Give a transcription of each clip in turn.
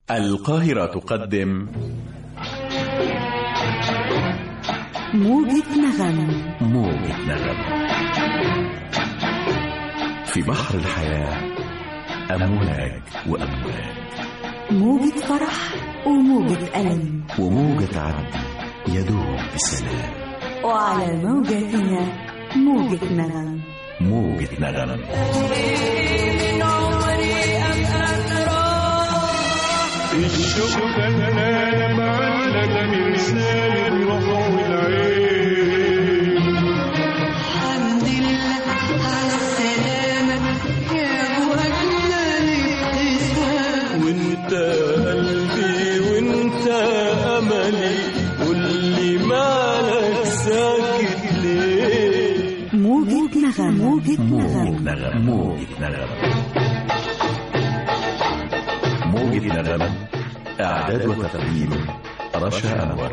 القاهرة تقدم موجة نغم موجة نغم في بحر الحياة أمواج وأمواج موجة فرح وموجة ألم وموجة عدل يدوب بسلام وعلى موجتنا موجة نغم موجة نغم الشوق فنان معلق من لسان الروح والعين الحمد لله على السلامة يا أبو أجمل ابتسام وانت قلبي وانت املي قولي مالك ساكت ليه موجة نغم موجة موجة نغم نغم موجة نغم موجة نغم إعداد وتقديم رشا أنور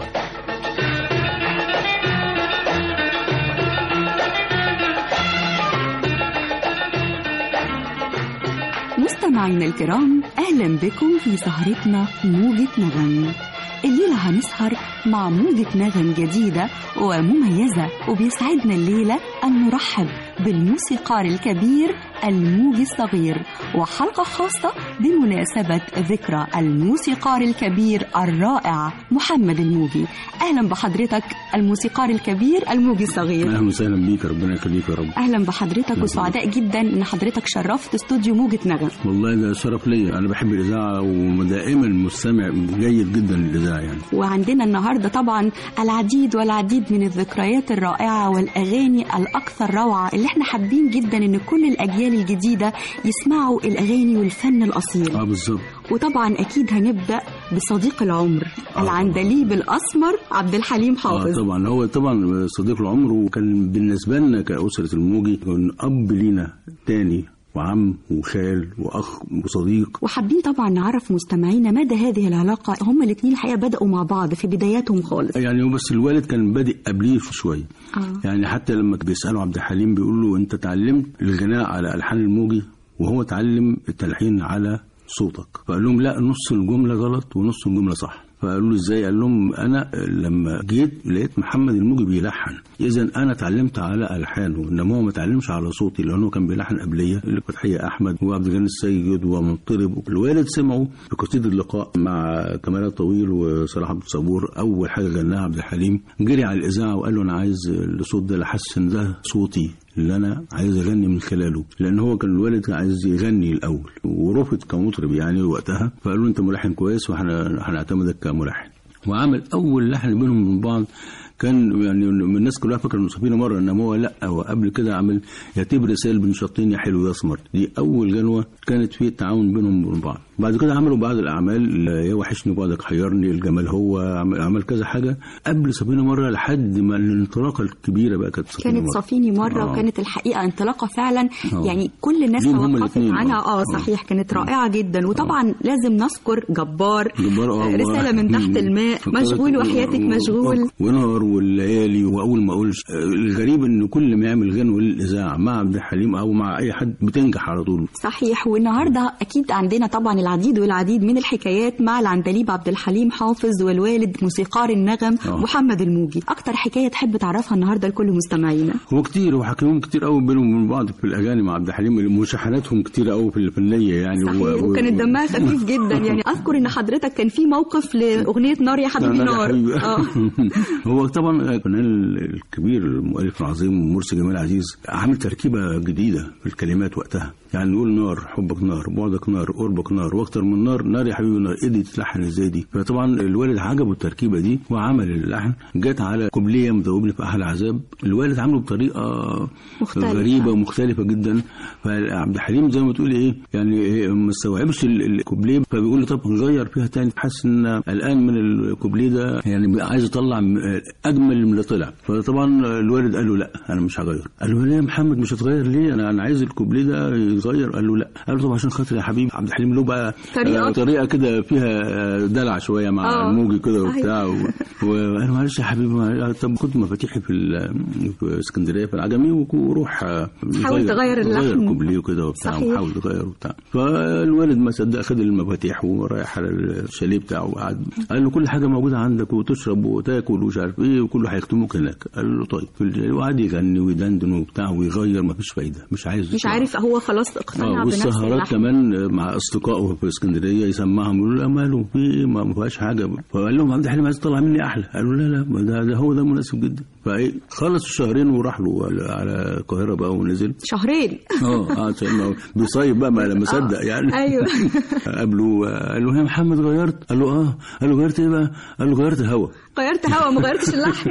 مستمعينا الكرام أهلا بكم في سهرتنا موجة نغم الليلة هنسهر مع موجة نغم جديدة ومميزة وبيسعدنا الليلة أن نرحب بالموسيقار الكبير الموجي الصغير وحلقة خاصة بمناسبة ذكرى الموسيقار الكبير الرائع محمد الموجي أهلا بحضرتك الموسيقار الكبير الموجي الصغير اهلا وسهلا بيك ربنا يخليك يا رب أهلا بحضرتك وسعداء جدا إن حضرتك شرفت استوديو موجة نغم والله ده شرف ليا انا بحب الاذاعه ودائما مستمع جيد جدا للاذاعه يعني وعندنا النهاردة طبعا العديد والعديد من الذكريات الرائعة والأغاني الأكثر روعة اللي احنا حابين جدا إن كل الأجيال الجديدة يسمعوا الأغاني والفن الأصيل اه بالظبط وطبعا أكيد هنبدأ بصديق العمر آه. العندليب الأسمر عبد الحليم اه حافظ طبعا هو طبعا صديق العمر وكان بالنسبه لنا كاسره الموجي كان اب لينا تاني وعم وخال واخ وصديق وحابين طبعا نعرف مستمعينا مدى هذه العلاقة هما الاثنين الحقيقة بدأوا مع بعض في بداياتهم خالص يعني هو بس الوالد كان بادئ قبليه شويه آه. يعني حتى لما بيسالوا عبد الحليم بيقول له انت اتعلمت الغناء على الحان الموجي وهو اتعلم التلحين على صوتك فقال لهم لا نص الجمله غلط ونص الجمله صح فقالوا له ازاي قال لهم انا لما جيت لقيت محمد الموجي بيلحن اذا انا اتعلمت على الحانه انما هو ما اتعلمش على صوتي لانه كان بيلحن قبليه اللي فتحيه احمد وعبد الغني السيد ومنطرب الوالد سمعوا بقصيده اللقاء مع كمال الطويل وصلاح عبد الصبور اول حاجه غناها عبد الحليم جري على الاذاعه وقال له انا عايز الصوت ده لحسن ده صوتي اللي انا عايز اغني من خلاله لان هو كان الوالد عايز يغني الاول ورفض كمطرب يعني وقتها فقالوا له انت ملحن كويس واحنا هنعتمدك كملحن وعمل اول لحن بينهم من بعض كان يعني من الناس كلها فاكره انه صفينا مره انما هو لا هو قبل كده عمل يا تبر رسائل بن شطين يا حلو يا اسمر دي اول جنوه كانت في التعاون بينهم وبين بعض بعد كده عملوا بعض الاعمال يا وحشني بعدك حيرني الجمال هو عمل, عمل كذا حاجه قبل صفينا مره لحد ما الانطلاقه الكبيره بقى كانت صفينا كانت مرة. صفيني مرة آه. وكانت الحقيقة انطلاقة فعلا آه. يعني كل الناس ليهم هما توقفت الاتنين، عنها آه. اه آه. صحيح كانت رائعة جدا وطبعا لازم نذكر جبار جبار اه رسالة من تحت الماء مشغول وحياتك مشغول ونهر والليالي واول ما اقولش الغريب ان كل ما يعمل غنوه للاذاعه مع عبد الحليم او مع اي حد بتنجح على طول صحيح والنهارده اكيد عندنا طبعا العديد والعديد من الحكايات مع العندليب عبد الحليم حافظ والوالد موسيقار النغم آه. محمد الموجي اكتر حكايه تحب تعرفها النهارده لكل مستمعينا هو كتير وحكيهم كتير قوي بينهم وبين بعض في الاغاني مع عبد الحليم مشاحناتهم كتير قوي في الفنيه يعني صحيح وكانت دمها خفيف جدا يعني اذكر ان حضرتك كان في موقف لاغنيه نار يا حبيبي نار يا نار حبيبي. اه هو طبعا الفنان الكبير المؤلف العظيم مرسي جمال عزيز عامل تركيبه جديده في الكلمات وقتها يعني نقول نار حبك نار بعدك نار قربك نار واكتر من نار نار يا حبيبي نار ايه دي تتلحن ازاي دي فطبعا الوالد عجبه التركيبه دي وعمل اللحن جت على كوبليه مدوبني في احلى عذاب الوالد عامله بطريقه مختلفة. غريبه ومختلفه جدا فعبد الحليم زي ما تقول ايه يعني إيه ما استوعبش ال- الكوبليه فبيقول لي طب نغير فيها تاني حاسس ان قلقان من الكوبليه ده يعني بقى عايز يطلع م- اجمل من اللي طلع فطبعا الوالد قال له لا انا مش هغير قال له ليه يا محمد مش هتغير ليه انا انا عايز الكوبليه ده يغير قال له لا قال له طب عشان خاطر يا حبيبي عبد الحليم له بقى طريقة. آه، طريقه كده فيها آه، دلع شويه مع آه. الموجي كده صحيح. وبتاع و- وقال له معلش يا حبيبي ما- طب خد مفاتيحي في ال- في اسكندريه في العجمي وروح آه، حاول تغير اللحن. غير كوبليه وكده وبتاع صحيح. وحاول تغير وبتاع فالوالد ما صدق خد المفاتيح ورايح على الشاليه بتاعه وقعد قال له كل حاجه موجوده عندك وتشرب وتاكل ومش عارف ايه وكله هيختموك هناك قال له طيب في الجاليه وقعد يغني ويدندن وبتاع ويغير ما فيش فايده مش عايز مش يسمع. عارف هو خلاص اقتنع اه بنفس والسهرات اللحن كمان مع اصدقائه في اسكندريه يسمعهم يقولوا له ماله في إيه؟ ما ما فيهاش حاجه فقال لهم عبد الحليم عايز يطلع مني احلى قالوا لا لا ما ده, ده هو ده مناسب جدا فايه خلص الشهرين وراح له على- على القاهره بقى ونزل شهرين اه قعد ما هو بيصيف بقى ما لما صدق يعني ايوه قابله قال له يا محمد غيرت قال له اه قال له غيرت ايه بقى قال له غيرت الهوا غيرت هوا ما غيرتش اللحن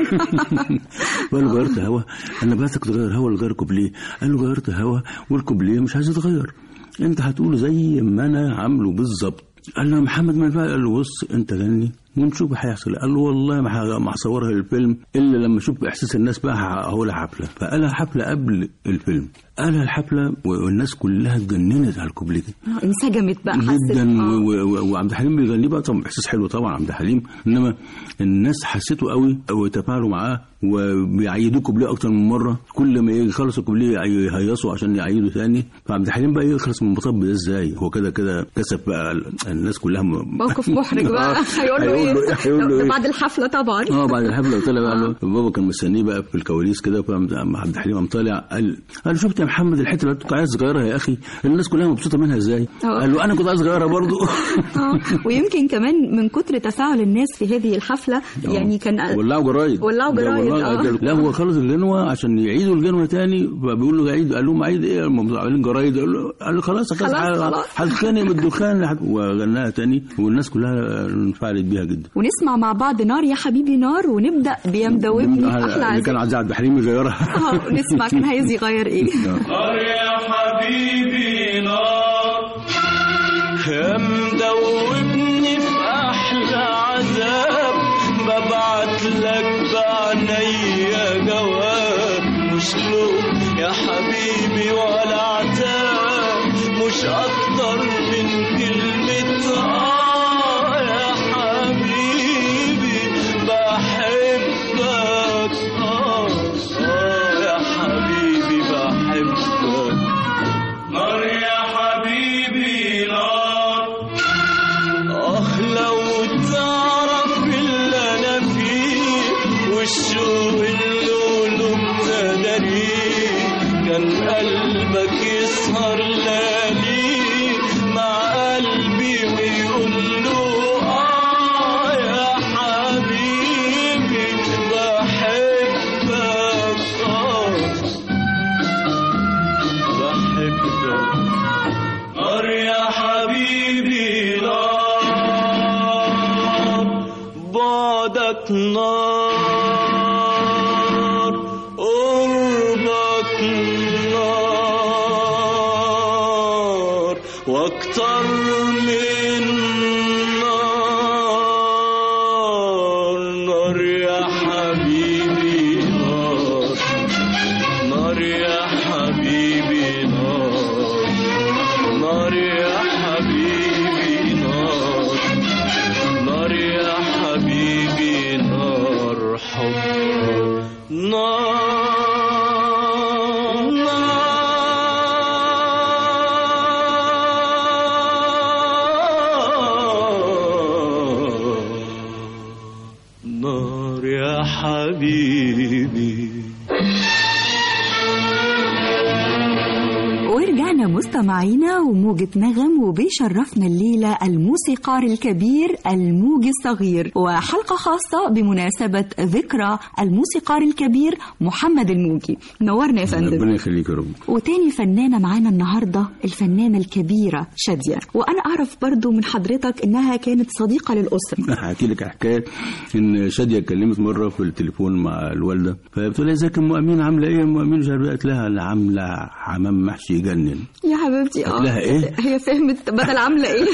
قال له غيرت هوا انا بعتك تغير هوا ولا غير كوبليه قال له غيرت هوا والكوبليه مش عايز يتغير انت هتقوله زي ما انا عامله بالظبط قال له يا محمد ما ينفع قال له بص انت غني ونشوف هيحصل قال له والله ما ه- ما هصورها الفيلم الا لما اشوف احساس الناس بقى هقولها حفله فقالها حفله قبل الفيلم قالها الحفله والناس كلها اتجننت على الكوبليه ده انسجمت بقى حست جدا آه. و- و- وعبد الحليم بيغنيه بقى طبعا احساس حلو طبعا عبد الحليم انما الناس حسيته قوي وتفاعلوا معاه وبيعيدوه كوبليه اكتر من مره كل ما يخلص الكوبليه يهيصوا عشان يعيدوا تاني فعبد الحليم بقى يخلص من المطب ده ازاي هو كده كده كسب بقى ال- الناس كلها م... موقف محرج بقى آه، هيقول له ايه هيقول له ده ايه بعد الحفله طبعا اه بعد الحفله طلع بقى له بابا كان مستنيه بقى في الكواليس كده فقام عبد الحليم قام طالع قال قال شفت يا محمد الحته اللي كنت عايز تغيرها يا اخي الناس كلها مبسوطه منها ازاي آه. قال له انا كنت عايز اغيرها برضو آه. ويمكن كمان من كتر تفاعل الناس في هذه الحفله يعني كان ولعوا جرايد ولعوا ده جرايد، والله- آه. ده- لا هو خلص الغنوه عشان يعيدوا الغنوه تاني فبيقول له عيد قال لهم عيد ايه هم عاملين جرايد قال له قال له خلاص خلاص، خلاص. هتخانق من الدخان لحد- وغناها تاني والناس كلها انفعلت بيها جدا ونسمع مع بعض نار يا حبيبي نار ونبدا بيمدوبني احلى اللي كان عزيز عايز عبد الحليم يغيرها آه، نسمع كان عايز يغير ايه نار يا حبيبي نار يا مدوبني في احلى عذاب ببعت لك بعنيا جواب مش لوم يا حبيبي ولا عتاب مش اكتر من كلمة اه يا حبيبي بحبك اه اه يا حبيبي بحبك نار يا حبيبي نار اه لو تعرف اللي انا فيه والشوق اللي ابتدريه كان قلبك يسهر ليالي مع قلبي ويقول له اه يا حبيبي بحبك اه بحبك نار يا حبيبي نار بعدك نار قربك نار واكتر من نار نار يا حبيبي نار نار يا حبيبي نار نار يا حبيبي نار نار يا حبيبي نار حب نار نار نار يا حبيبي ورجعنا مستمعينا وموجة نغم وبيشرفنا الليلة الموسيقار الكبير الموجي الصغير وحلقة خاصة بمناسبة ذكرى الموسيقار الكبير محمد الموجي نورنا يا فندم ربنا يخليك يا رب وتاني فنانة معانا النهاردة الفنانة الكبيرة شادية وأنا أعرف برضو من حضرتك إنها كانت صديقة للأسرة هحكي لك حكايه ان شاديه اتكلمت مره في التليفون مع الوالده فبتقول لها ازيك يا ام امين عامله ايه يا ام امين مش عارفه إيه. قالت لها انا عامله حمام محشي يجنن تتجنن يا حبيبتي اه لها إيه؟ هي فهمت بدل عامله ايه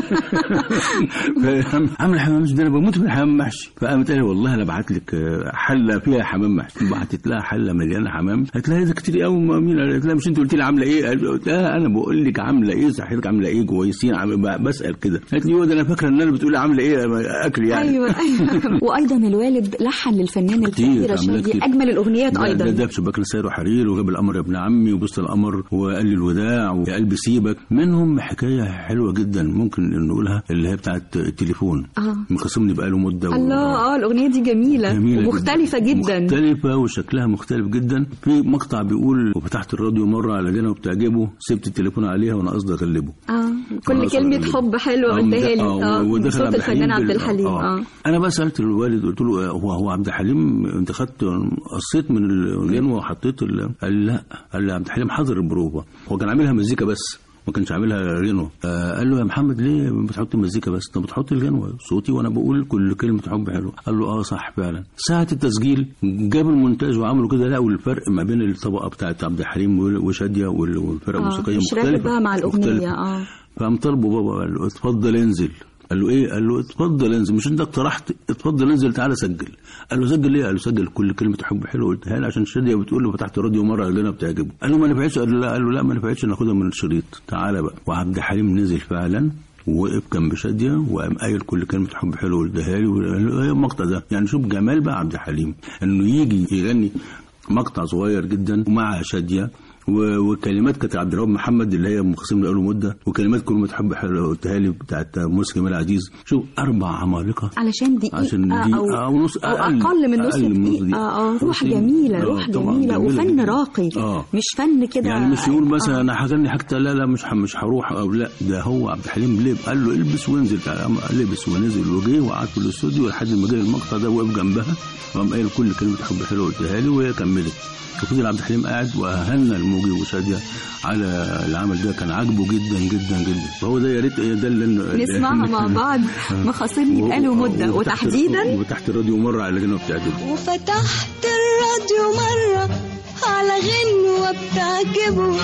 عامل حمام محشي ده انا بموت من الحمام محشي فقامت قالت لي والله انا بعت لك حله فيها حمام محشي بعتت لها حله مليانه حمام قالت لها ده كتير قوي مين قالت لها مش انت قلت لي عامله ايه قالت لها انا بقول لك عامله ايه صحتك عامله ايه كويسين عم- ب- بسال كده قالت لي هو ده انا فاكره ان انا بتقولي عامله ايه اكل يعني ايوه ايوه وايضا الوالد لحن للفنانه كتير، الكبيره عملها شاديه كتير. اجمل الاغنيات ده- ده ايضا ده شباك لسير وحرير وجاب القمر يا ابن عمي وبص القمر وقال لي الوداع ويا قلبي سيبك منهم حكايه حلوه جدا ممكن نقولها اللي هي بتاعت التليفون اه مخاصمني بقاله مده و- الله اه الاغنيه دي جميله, جميلة ومختلفه جدا, مختلفة وشكلها مختلف جدا في مقطع بيقول وفتحت الراديو مرة على دينا وبتعجبه سبت التليفون عليها وانا قصدي اغلبه اه كل خلاص كلمه أغلبه. حب حلوه آه، قلتها لي آه، اه ودخل صوت عبد الفنان الحليم عبد بال- الحليم اه انا بقى سالت الوالد قلت له هو هو عبد الحليم انت خدت قصيت من الغنوه وحطيت ال... قال لي لا قال لي عبد الحليم حضر البروفه هو كان عاملها مزيكا بس ما كانش عاملها غنوه آه قال له يا محمد ليه بتحط المزيكا بس انت بتحط الغنوه صوتي وانا بقول كل كلمه حب حلوه قال له اه صح فعلا ساعه التسجيل جاب المونتاج وعملوا كده لقوا الفرق ما بين الطبقه بتاعت عبد الحليم وشاديه وال- والفرقه اه الموسيقيه مش راكب مختلفه بقى مع الاغنيه مختلفة. اه فقام طالبه بابا قال له اتفضل انزل قال له ايه قال له اتفضل انزل مش انت اقترحت اتفضل انزل تعالى سجل قال له سجل ايه قال له سجل كل كلمه حب حلوه قلتها لي عشان شاديه بتقول له فتحت الراديو مره قال لنا بتعجبه قال له ما نفعتش قال له لا قال له لا ما نفعتش ناخدها من الشريط تعالى بقى وعبد الحليم نزل فعلا ووقف جنب شاديه وقام قايل كل كلمه حب حلوه قلتها لي وقال له ايه المقطع ده يعني شوف جمال بقى عبد الحليم انه يجي يغني مقطع صغير جدا مع شاديه و- وكلمات كانت عبد الرب محمد اللي هي مخصم له مده وكلمات كل ما تحب حلوه قلتها لي بتاعت موسى جمال عزيز شوف اربع عمالقه علشان دقيقة عشان أو, دقيقة أو نص أو أقل من نص أقل من نص دقيقة دقيقة. اه روح بس- جميلة آه، روح طبعاً جميلة جميلة وفن جداً. راقي آه. مش فن كده يعني مش يقول مثلا آه. انا هغني حاجه لا لا مش ه- مش هروح او لا ده هو عبد الحليم ليه قال له البس وانزل تعالى. قام لبس ونزل وجه وقعد في الاستوديو لحد ما جه المقطع ده وقف جنبها وقام قايل كل كلمه حب حلوه قلتها لي وهي كملت وفضل عبد الحليم قاعد واهلنا الموجي وشاديه على العمل ده كان عاجبه جدا جدا جدا فهو ده يا ريت ده اللي نسمعها مع بعض مخاصمني بقاله مدة وتحت- وتحديدا وتحت الراديو مره على جنب بتعجبه وفتحت الراديو مرة على غنوة بتعجبه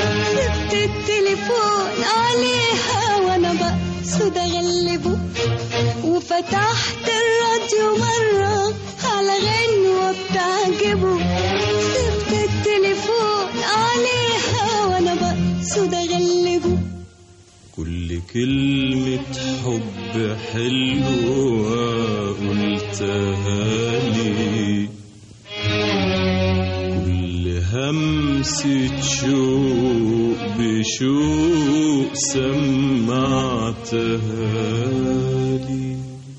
سبت التليفون عليها وانا بقصد اغلبه وفتحت الراديو مرة على غنوة بتعجبه سبت التليفون عليها وانا بقصد اغلبه كل كلمة حب حلوة قلتها لي كل همسة شوق بشوق سمعتها لي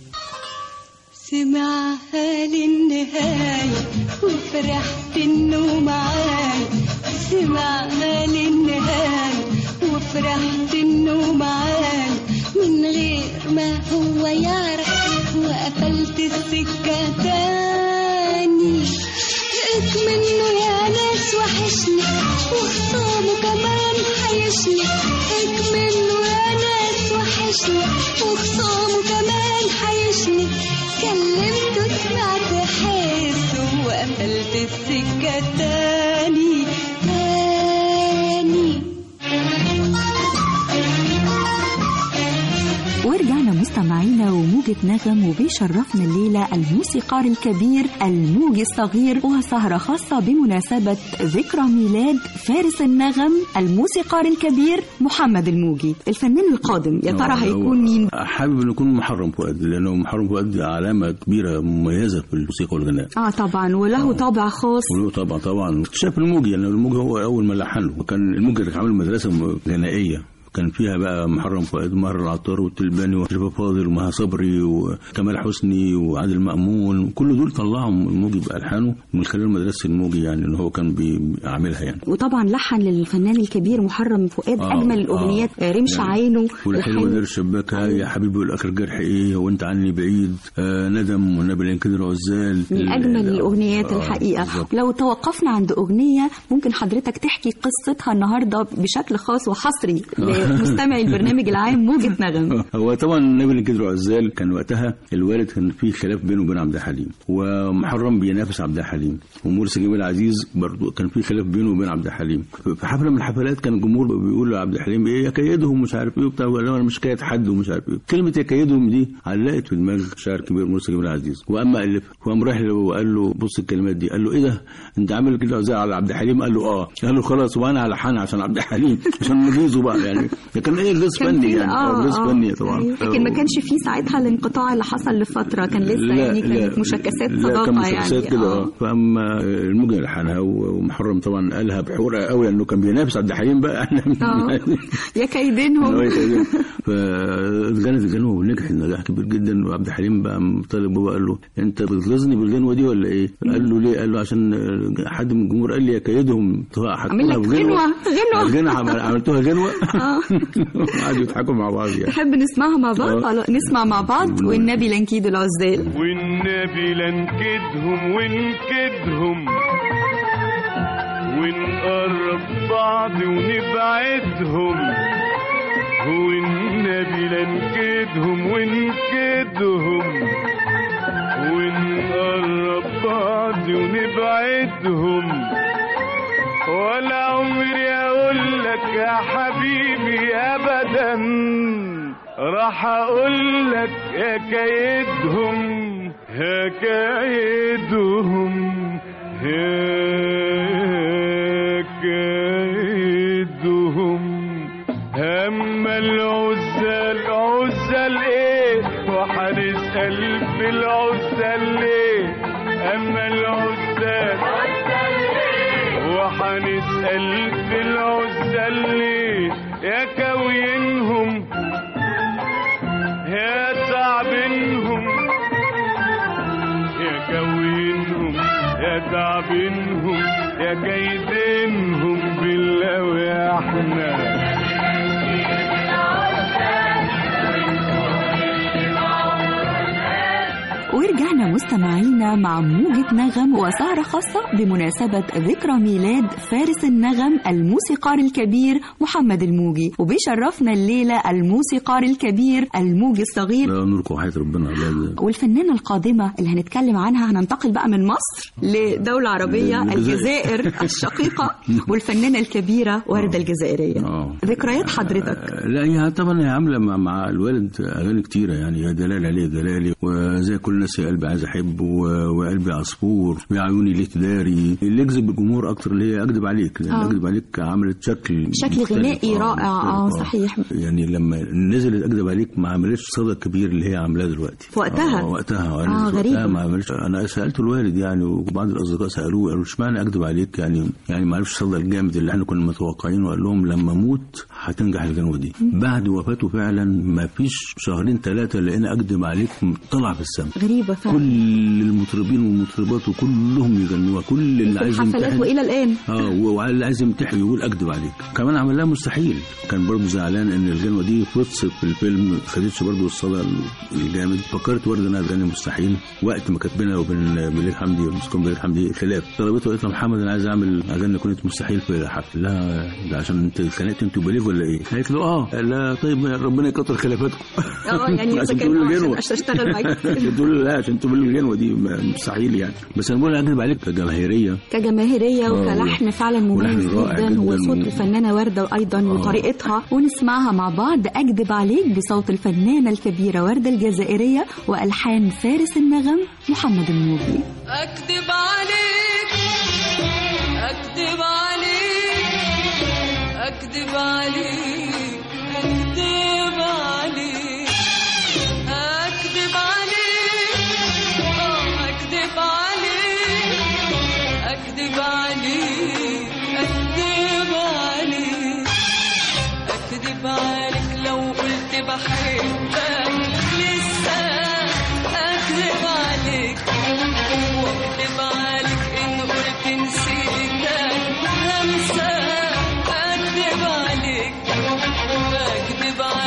سمعها للنهاية وفرحت انه معايا سمعها للنهاية وفرحت انه معايا من غير ما هو يعرف وقفلت السكة تاني لقيت منه يا ناس وحشني وخصامه كمان حيشني لقيت منه يا ناس وحشني وخصامه كمان حيشني كلمته سمعت حسه وقفلت السكة تاني تاني ورجعنا مستمعينا وموجة نغم وبيشرفنا الليلة الموسيقار الكبير الموجي الصغير وسهرة خاصة بمناسبة ذكرى ميلاد فارس النغم الموسيقار الكبير محمد الموجي الفنان القادم يا ترى آه، هيكون هو مين حابب انه يكون محرم فؤاد لانه محرم فؤاد علامه كبيره مميزه في الموسيقى والغناء اه طبعا وله طابع خاص وله طبعا طبعا اكتشاف الموجي يعني الموجي هو اول ما لحن له وكان الموجي كان عامل مدرسه غنائيه كان فيها بقى محرم فؤاد ومهر العطار والتلباني وشريف فاضل ومها صبري وكمال حسني وعادل مأمون كل دول طلعهم الموجي بألحانه من خلال مدرسة الموجي يعني ان هو كان بيعملها يعني وطبعا لحن للفنان الكبير محرم فؤاد آه، اجمل الاغنيات آه. رمش يعني عينه والحلوة الحلو. دار الشباكة يا حبيبي والاخر جرح ايه وانت عني بعيد آه ندم والنبي لا ينكدر عزال من اجمل الاغنيات آه، الحقيقه بالظبط. لو توقفنا عند اغنيه ممكن حضرتك تحكي قصتها النهارده بشكل خاص وحصري ل- مستمعي البرنامج العام موجة نغم هو طبعا نبيل الجدر عزال كان وقتها الوالد كان في خلاف بينه وبين عبد الحليم ومحرم بينافس عبد الحليم ومرسي جميل عزيز برضه كان في خلاف بينه وبين عبد الحليم في حفله من الحفلات كان الجمهور بيقول لعبد الحليم ايه يكيدهم مش عارف ايه وبتاع وقال له انا مش كايد حد ومش عارف ايه كلمه يكيدهم دي علقت في دماغ شاعر كبير مرسي جميل عزيز واما الف وقام راح له وقال له بص الكلمات دي قال له ايه ده انت عامل كده زي على عبد الحليم قال له اه قال له خلاص وانا هلحن عشان عبد الحليم عشان نجيزه بقى يعني ده كان ايه جزء كان فني في- يعني آه، جزء آه. فني طبعا أيوة. لكن ما كانش في ساعتها الانقطاع اللي حصل لفترة كان لسه يعني كانت مشاكسات لا صداقة كان مشاكسات يعني كده آه. اه فاما الموجة لحنها ومحرم طبعا قالها بحورة قوي لانه كان بينافس عبد الحليم بقى آه. يا كيدينهم فغنت الغنوة ونجحت نجاح كبير جدا وعبد الحليم بقى طالب بابا قال له انت بتغيظني بالغنوة دي ولا ايه؟ قال له ليه؟ قال له عشان حد من الجمهور قال لي يا كيدهم عامل لك غنوة غنوة غنوة عملتوها غنوة آه. قعدوا يضحكوا مع بعض يعني تحب نسمعها مع بعض آه. خلاص نسمع مع بعض والنبي لنكيد العزال والنبي لنكدهم ونكدهم ونقرب بعض ونبعدهم والنبي لنكدهم ونكدهم ونقرب بعض ونبعدهم ولا عمري اقول لك يا حبيبي ابدا راح اقول لك يا كيدهم يا كيدهم يا كيدهم هم العزال عزال ايه وحنسأل في العزال ليه اما العزال وحنسأل في العزال ليه يا كوينهم يا تعبينهم يا كوينهم يا تعبينهم يا كيدينهم بالله ويا احنا ورجعنا مستمعينا مع موجة نغم وسهرة خاصة بمناسبة ذكرى ميلاد فارس النغم الموسيقار الكبير محمد الموجي وبيشرفنا الليلة الموسيقار الكبير الموجي الصغير لا نوركم وحياة ربنا الله يجزاك. والفنانة القادمة اللي هنتكلم عنها هننتقل بقى من مصر لدولة عربية للجزائر. الجزائر الشقيقة والفنانة الكبيرة وردة الجزائرية آه. ذكريات حضرتك آه، لا هي طبعا هي عامله مع, مع الوالد اغاني كتيره يعني يا دلال عليه دلالي وزي كل الناس يا قلبي عايز احب و- وقلبي عصفور ويا عيوني ليه تداري اللي يجذب الجمهور اكتر اللي هي اكذب عليك لان آه. اكذب عليك عملت شكل شكل مختلف. غنائي رائع. آه، مختلف. صحيح. يعني لما نزلت اكذب عليك ما عملتش صدى كبير اللي هي عاملاه دلوقتي في وقتها؟ آه وقتها آه، نزلت غريبة. وقتها ما عملش انا سالت الوالد يعني وبعض الاصدقاء سالوه قالوا اشمعنى اكذب عليك يعني يعني ما عرفش الصدى الجامد اللي احنا كنا متوقعينه وقال لهم لما اموت هتنجح الغنوه دي بعد وفاته فعلا ما فيش شهرين ثلاثه لقينا اكذب عليك طلع في السما غريبة فعلا كل المطربين والمطربات وكلهم يغنوها كل اللي في عايز الحفلات يمتحن وإلى الآن اه واللي عايز يمتحن يقول اكذب عليك كمان عمل لها مستحيل كان برضه زعلان ان الغنوه دي فطست في الفيلم ما خدتش برضه الصدى الجامد فكرت برضه انها تغني مستحيل وقت ما كانت بينها وبين بليغ حمدي والمسكون بليغ حمدي خلاف طلبته قالت له محمد انا عايز اعمل اغني كنت مستحيل في حفل لها ده عشان انت اتخانقت انت وبليغ ولا ايه؟ قالت له اه قال لها طيب ربنا يكتر خلافاتكم اه يعني عشان كان تقول عشان الغنوة. عشان اشتغل معاك عشان تقول لا عشان تقول الغنوه دي مستحيل يعني بس انا بقول اكذب عليك كجماهيريه كجماهيرية آه، وكلحن فعلا مميز ولحن رائع جدا هو جداً. صوت الفنانة وردة أيضا وطريقتها ونسمعها مع بعض أكذب عليك بصوت الفنانة الكبيرة وردة الجزائرية وألحان فارس النغم محمد الموجي أكذب عليك أكذب عليك أكذب عليك أكذب عليك أكذب عليك آه، أكذب عليك أكذب عليك أكذب عليك أكذب عليك لو قلت بحبك لسه أكذب عليك وأكذب عليك إن قلت نسيتك همسة أكذب عليك أكذب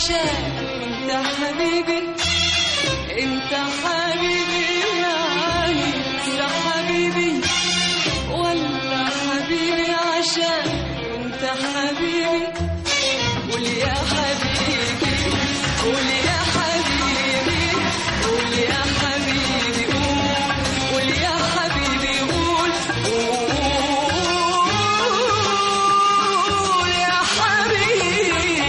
عشان انت حبيبي انت حبيبي يعني لسه حبيبي ولا حبيبي عشان انت حبيبي قول يا حبيبي قول يا حبيبي قول يا حبيبي قول قول يا حبيبي قول قول يا حبيبي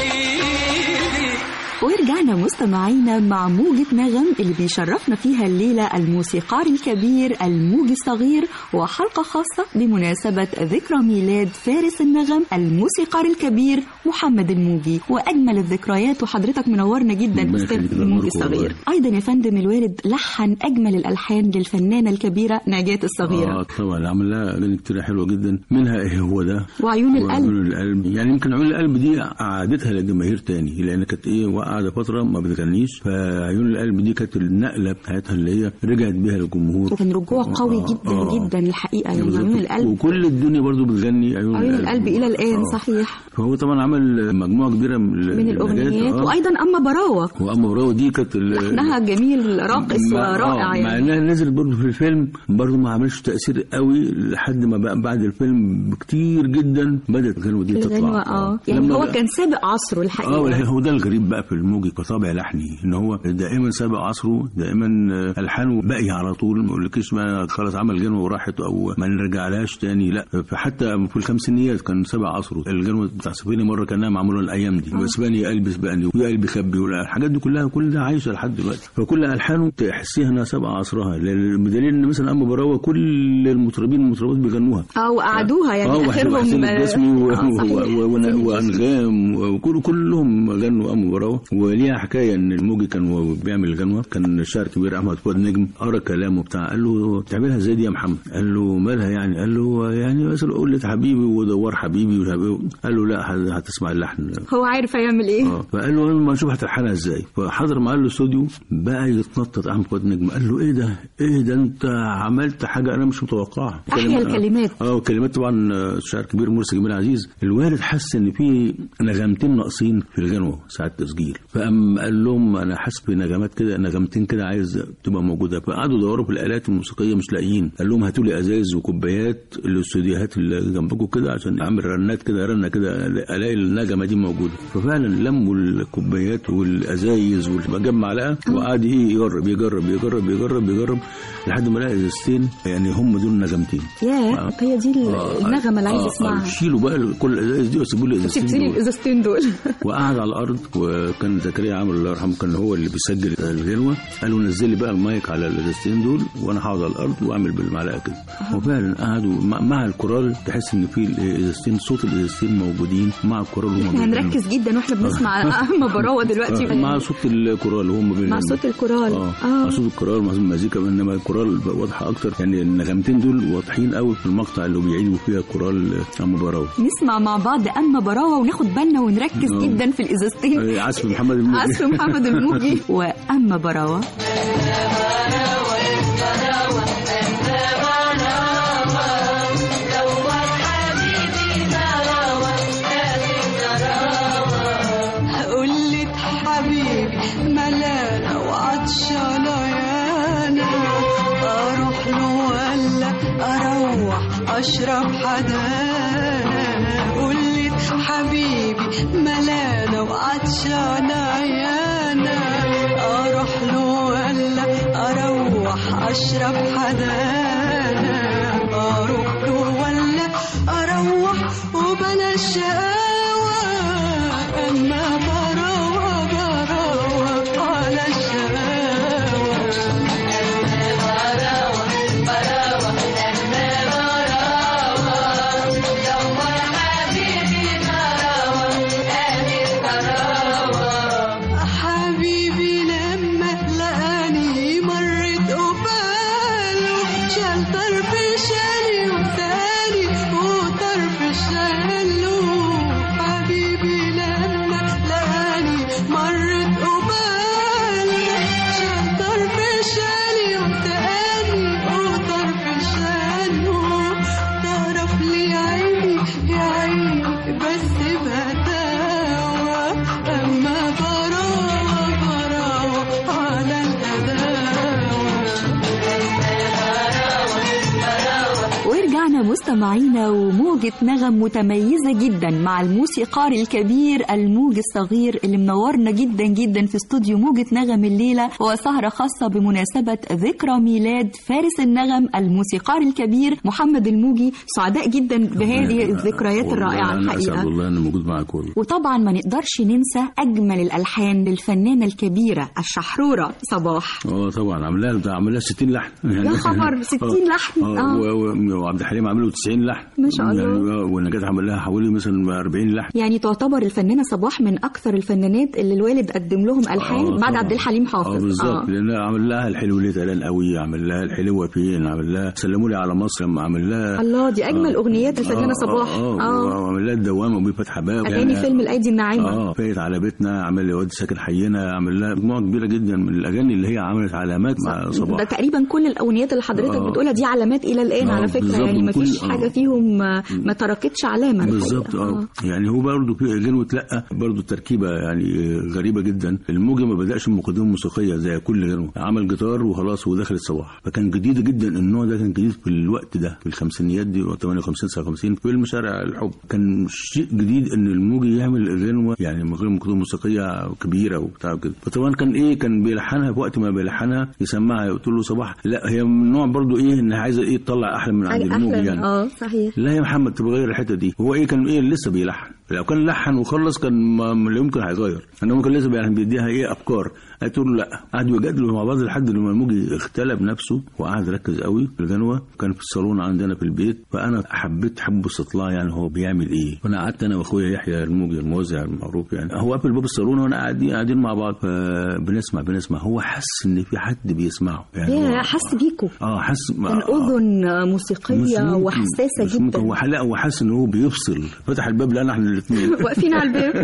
ورجعنا مستمعينا مع موجة نغم اللي بيشرفنا فيها الليلة الموسيقار الكبير الموجي الصغير وحلقة خاصة بمناسبة ذكرى ميلاد فارس النغم الموسيقار الكبير محمد الموجي وأجمل الذكريات وحضرتك منورنا جدا ربنا أستاذ يخليك، الموجي نورك والله. الصغير أيضا يا فندم الوالد لحن أجمل الألحان للفنانة الكبيرة نجاة الصغيرة اه طبعا عمل لها اغاني كتير حلوه جدا منها ايه هو ده وعيون القلب وعيون القلب يعني يمكن عيون القلب دي عادتها للجماهير تاني لان كانت ايه وقعد فتره ما بتغنيش فعيون القلب دي كانت النقله بتاعتها اللي هي رجعت بيها للجمهور وكان رجوع قوي آه، جدا آه. جدا الحقيقة يعني بالظبط. عيون القلب وكل الدنيا برضو بتغني عيون, عيون القلب إلى الآن آه. صحيح فهو طبعا عمل مجموعه كبيره من, من الأغنيات وأيضا أما براوة واما براوه دي كانت ال- لحنها جميل راقص مع- ورائع آه، مع يعني انها نزلت برضه في الفيلم برضه ما عملش تاثير قوي لحد ما بقى بعد الفيلم بكتير جدا بدات الغنوه دي تطلع الغنوة اه يعني لما هو بقى- كان سابق عصره اه الحقيقة هو ده الغريب بقى في الموجي كطابع لحني ان هو دائما سابق عصره دائما آه، الحانه باقيه على طول ما اقولكيش ما خلاص عمل غنوه وراحت او ما نرجعلهاش تاني لا فحتى في الخمسينيات كان سابق عصره الغنوه بتاع سفينه مره كانها معموله الايام دي واسباني قلبي سبقني وقلبي خبي الحاجات دي كلها كل ده عايشه لحد دلوقتي فكل الحانه تحسيها انها سابقه عصرها لأن- بدليل ان مثلا ام براوه كل المطربين والمطربات بيغنوها اه وقعدوها يعني اه وحسين اخرهم الجسمي و- آه، صحيح. و- و- ون- وانغام وكل كلهم غنوا ام براوه وليها حكايه ان الموجي كان وهو بيعمل الغنوه كان شاعر كبير احمد فؤاد نجم قرا كلامه بتاع قال له بتعملها ازاي دي يا محمد؟ قال له مالها يعني؟ قال له يعني بس قلة حبيبي ودوار حبيبي ومش عارف إيه. قال له لا هت- هتسمع اللحن هو عارف هيعمل ايه اه فقال له ما نشوف هتلحنها ازاي فحضر معاه الاستوديو بقى يتنطط احمد فؤاد نجم قال له ايه ده ايه ده انت عملت حاجه انا مش متوقعها أحيا كلمات- الكلمات. اه وكلمات طبعا آه، شاعر كبير مرسي جميل عزيز الوالد حس ان في نغمتين ناقصين في الغنوه ساعه التسجيل فقام قال لهم انا حاسس بنغمات كده نغمتين كده عايز تبقى موجوده فقعدوا يدوروا في الالات الموسيقيه مش لاقيين قال لهم هاتوا لي ازايز وكوبايات الاستوديوهات اللي جنبكم كده عشان اعمل رنات كده رنه كده الاقي النغمه دي موجوده ففعلا لموا الكوبايات والازايز وجاب معلقه وقعد ايه يجرب يجرب يجرب يجرب يجرب لحد ما لقى ازازتين يعني هم دول نغمتين يا هي دي النغمه اللي عايز آه، يسمعها شيلوا بقى كل الازايز دي وسيبوا لي الازازتين تبتدي دول. الازازتين دول وقعد على الارض وكان زكريا عامر الله يرحمه كان هو اللي بيسجل الغنوه قال له نزل لي بقى المايك على الازازتين دول وانا هقعد على الارض واعمل بالمعلقه كده وفعلا قعدوا مع, مع الكورال تحس ان في الازازتين صوت الازازتين موجودين مع الكورال وهم احنا بيغنوا. هنركز جدا واحنا بنسمع اما براوه دلوقتي آه، مع صوت الكورال وهم بيغنوا مع صوت الكورال اه اه مع صوت الكورال مع صوت المزيكا انما الكورال بقى واضحه اكتر يعني النغمتين دول واضحين قوي في المقطع اللي بيعيدوا فيها كورال ام براوي نسمع مع بعض اما براوه وناخد بالنا ونركز آه. جدا في الازازتين آه، عزف محمد الموجي عزف محمد الموجي واما براوه قلت حبيبي ملانة وعطشانة يانا أروح له ولا أروح أشرب حدانا قلت حبيبي ملانة وعطشانة يانا أروح له ولا أروح أشرب حدانا أروح له ولا أروح وبلاش شقاوة أما براوة براوة على الشقاوة حبيبي لما لقاني مرت قباله ورجعنا مستمعينا وموجة نغم متميزة جدا مع الموسيقار الكبير الموج الصغير اللي منورنا جدا جدا في استوديو موجة نغم الليلة وسهرة خاصة بمناسبة ذكرى ميلاد فارس النغم الموسيقار الكبير محمد الموجي سعداء جدا بهذه الذكريات والله الرائعة أنا أسعد الحقيقة والله أنا موجود معاك والله وطبعا ما نقدرش ننسى أجمل الألحان للفنانة الكبيرة الشحرورة صباح اه طبعا عملها بتاع عملها 60 لحن يعني يا خبر، 60 آه. لحن، اه آه. و- و- وعبد الحليم عمله 90 لحن ما شاء الله. يعني آه، ونجاة عمل لها حوالي مثلا 40 لحن يعني تعتبر الفنانة صباح من أكثر الفنانات اللي الوالد قدم لهم ألحان آه، بعد طبعاً. عبد الحليم حافظ اه بالظبط لان عمل لها الحلو ليه تقلان قوي عمل لها الحلوه فين عمل لها سلموا لي على مصر لما عمل لها الله دي أجمل آه. أغنيات الفنانة آه، صباح اه, آه. وعمل لها الدوامه وبيه فتح باب أغاني فيلم الأيدي الناعمة اه فايت على بيتنا عمل لي واد ساكن حينا عمل لها مجموعه كبيره جدا من الاغاني اللي هي عملت علامات مع ده صباح تقريبا كل الأغنيات اللي حضرتك آه. بتقولها دي علامات إلى الآن آه، على فكرة بالظبط، يعني ما وكل- فيش آه. حاجة فيهم ما, ما تركتش علامة الحقيقة. بالظبط اه يعني هو برضه في غنوة لا برضه تركيبه يعني غريبه جدا الموجي ما بداش بمقدمه موسيقيه زي كل غنوه عمل جيتار وخلاص ودخل الصباح فكان جديد جدا النوع ده كان جديد في الوقت ده في الخمسينيات دي 58 59 في المشارع الحب كان شيء جديد ان الموجي يعمل غنوه يعني من غير مقدمه موسيقيه كبيره وبتاع كده فطبعا كان ايه كان بيلحنها في وقت ما بيلحنها يسمعها يقول له صباح لا هي من نوع برضه ايه انها عايزه ايه تطلع احلى من عند حاجة الموجي أحلى يعني اه صحيح لا يا محمد تبقى غير الحته دي هو ايه كان ايه لسه بيلحن لو كان لحن وخلص كان ما ما لا يمكن هيغير انما كان لازم يعني بيديها ايه افكار قالت له لا قعدوا يجادلوا مع بعض لحد لما الموجي اختلى بنفسه وقعد ركز قوي في الغنوه كان في الصالون عندنا في البيت فانا حبيت حب استطلاع يعني هو بيعمل ايه فانا قعدت انا واخويا يحيى الموجي الموزع المعروف يعني هو قافل باب الصالون وانا قاعدين قاعدين مع بعض فبنسمع بنسمع هو حس ان في حد بيسمعه يعني هي هو- حس بيكو اه حس كان أذن موسيقية مش ممكن. وحساسة مش ممكن. جدا هو لا هو حاسس ان هو بيفصل فتح الباب لقينا احنا الاثنين واقفين على الباب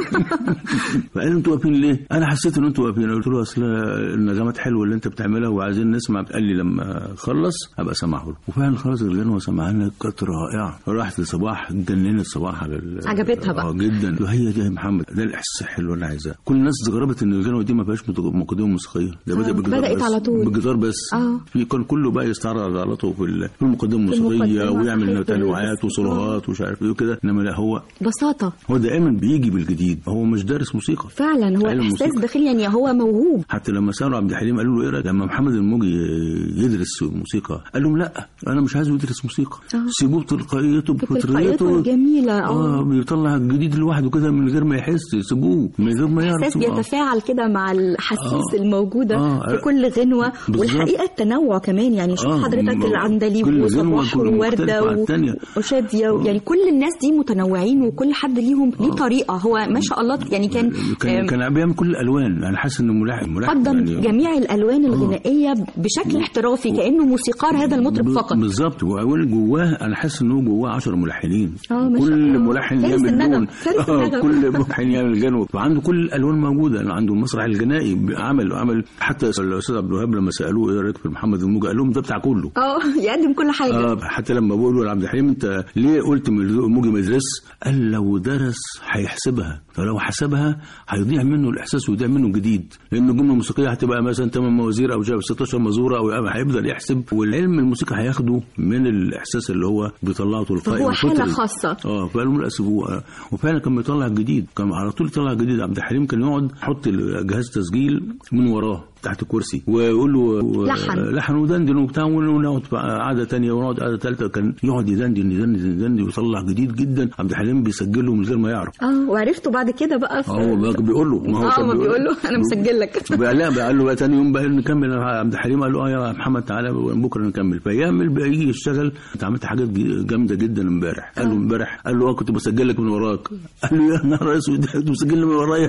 فقال انتوا واقفين ليه؟ انا حسيت ان انتوا واقفين قلت له اصل النغمات حلوه اللي انت بتعملها وعايزين نسمع قال لي لما خلص ابقى اسمعه له وفعلا خلص الغنوه وسمعها لنا كانت رائعه راحت لصباح جننت صباح على ال- عجبتها بقى. اه جدا قلت له هي دي يا محمد ده الاحساس الحلو اللي انا عايزاه كل الناس استغربت ان الغنوه دي ما فيهاش مت- مقدمه موسيقيه ده آه، بدا بالجيتار بدأت بس. على طول. بالجيتار بس آه. في كان كله بقى يستعرض عضلاته في ال- في المقدمه في الموسيقيه المقدمة، ويعمل صحيح، تنوعات بالبس. وصولوهات ومش عارف ايه وكده انما لا هو بساطة هو دائما بيجي بالجديد هو مش دارس موسيقى فعلا هو علم إحساس موسيقى. داخلي يعني هو موهوب حتى لما سالوا عبد الحليم قالوا له ايه رايك لما محمد الموجي يدرس موسيقى قال لهم لا انا مش عايزه يدرس موسيقى آه. سيبوه بتلقائيته تلقائيته بفطريته الجميلة اه اه بيطلع الجديد لوحده كده من غير ما يحس سيبوه من غير ما يعرف إحساس آه. بيتفاعل كده مع الحسيس آه. الموجودة آه. في كل غنوة بالظبط. والحقيقة التنوع كمان يعني شوف آه. حضرتك م- العندليب كل غنوة وصباح كل ووردة مختلفة عن و- التانية. وشادية يعني كل الناس دي متنوعين وكل حد ليهم ليه طريقة هو ما شاء الله يعني كان كان آم، كان بيعمل كل الالوان انا حاسس انه ملحن ملحن قدم يعني جميع الالوان الغنائيه بشكل احترافي كانه موسيقار هذا المطرب ب- فقط بالظبط وأول جواه انا حاسس ان هو جواه 10 ملحنين آه، ما شاء كل الله. ملحن فارس يعمل النغم، لون فارس آه، النغم. كل ملحن يعمل جنوب وعنده كل الالوان موجوده يعني عنده المسرح الغنائي عمل عمل حتى الاستاذ عبد الوهاب لما سالوه ايه رايك في محمد الموجي قال لهم ده بتاع كله اه يقدم كل حاجه آه حتى لما بقولوا لعبد الحليم انت ليه قلت الموجي ما يدرس؟ قال لو درس هيحسبها فلو حسبها هيضيع منه الاحساس ويضيع منه جديد لان الجمله الموسيقيه هتبقى مثلا 8 موازير او جاب 16 مزوره او هيفضل يحسب والعلم الموسيقى هياخده من الاحساس اللي هو بيطلعه تلقائي فهو حالة وفطري. خاصة. اه فقالوا لا سيبوه وفعلا كان بيطلع جديد كان على طول يطلع جديد عبد الحليم كان يقعد يحط جهاز تسجيل من وراه تحت الكرسي ويقول له لحن. لحن ودندن وبتاع ونقعد في قعده ثانيه ونقعد قعده ثالثه كان يقعد يدندن يدندن يدندن ويطلع جديد جدا عبد الحليم بيسجله من غير ما يعرف اه وعرفته بعد كده بقى في اه بقى بيقول له ما هو اه كان ما بيقول له انا مسجل لك بقى لا بقى قال له بقى تاني يوم بقى نكمل عبد الحليم قال له اه يا محمد تعالى بكره نكمل فيعمل بقى يجي يشتغل انت عملت حاجات جامده جدا امبارح قال له امبارح قال له اه كنت بسجل لك من وراك قال له يا نهار اسود كنت بسجل من ورايا